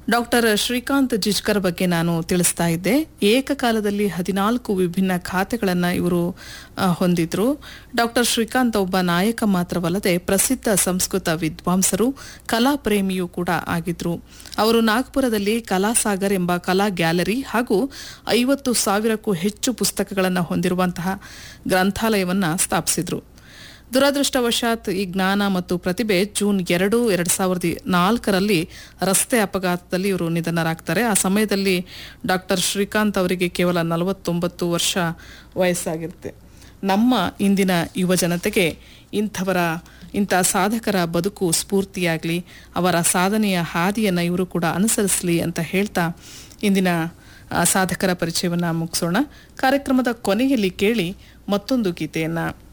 doctor Srikanth ಜಿಜ್ಕರ್ ಬಗ್ಗೆ ನಾನು ತಿಳಿಸ್ತಾ ಇದ್ದೆ ಏಕಕಾಲದಲ್ಲಿ ಹದಿನಾಲ್ಕು ವಿಭಿನ್ನ ಖಾತೆಗಳನ್ನು ಇವರು ಆ, ಹೊಂದಿದ್ರು ಡಾಕ್ಟರ್ ಶ್ರೀಕಾಂತ್ ಒಬ್ಬ ನಾಯಕ ಮಾತ್ರವಲ್ಲದೆ ಪ್ರಸಿದ್ಧ ಸಂಸ್ಕೃತ ವಿದ್ವಾಂಸರು ಕಲಾ ಪ್ರೇಮಿಯೂ ಕೂಡ ಆಗಿದ್ರು ಅವರು ನಾಗ್ಪುರದಲ್ಲಿ ಕಲಾಸಾಗರ್ ಎಂಬ ಕಲಾ ಗ್ಯಾಲರಿ ಹಾಗೂ ಐವತ್ತು ಸಾವಿರಕ್ಕೂ ಹೆಚ್ಚು ಪುಸ್ತಕಗಳನ್ನು ಹೊಂದಿರುವಂತಹ ಗ್ರಂಥಾಲಯವನ್ನು ಸ್ಥಾಪಿಸಿದ್ರು ದುರದೃಷ್ಟವಶಾತ್ ಈ ಜ್ಞಾನ ಮತ್ತು ಪ್ರತಿಭೆ ಜೂನ್ ಎರಡು ಎರಡ್ ಸಾವಿರದ ನಾಲ್ಕರಲ್ಲಿ ರಸ್ತೆ ಅಪಘಾತದಲ್ಲಿ ಇವರು ನಿಧನರಾಗ್ತಾರೆ ಆ ಸಮಯದಲ್ಲಿ ಡಾಕ್ಟರ್ ಶ್ರೀಕಾಂತ್ ಅವರಿಗೆ ಕೇವಲ ನಲವತ್ತೊಂಬತ್ತು ವರ್ಷ ವಯಸ್ಸಾಗಿರುತ್ತೆ ನಮ್ಮ ಇಂದಿನ ಯುವ ಜನತೆಗೆ ಇಂಥವರ ಇಂಥ ಸಾಧಕರ ಬದುಕು ಸ್ಫೂರ್ತಿಯಾಗಲಿ ಅವರ ಸಾಧನೆಯ ಹಾದಿಯನ್ನು ಇವರು ಕೂಡ ಅನುಸರಿಸಲಿ ಅಂತ ಹೇಳ್ತಾ ಇಂದಿನ ಆ, ಸಾಧಕರ ಪರಿಚಯವನ್ನು ಮುಗಿಸೋಣ ಕಾರ್ಯಕ್ರಮದ ಕೊನೆಯಲ್ಲಿ ಕೇಳಿ ಮತ್ತೊಂದು ಗೀತೆಯನ್ನು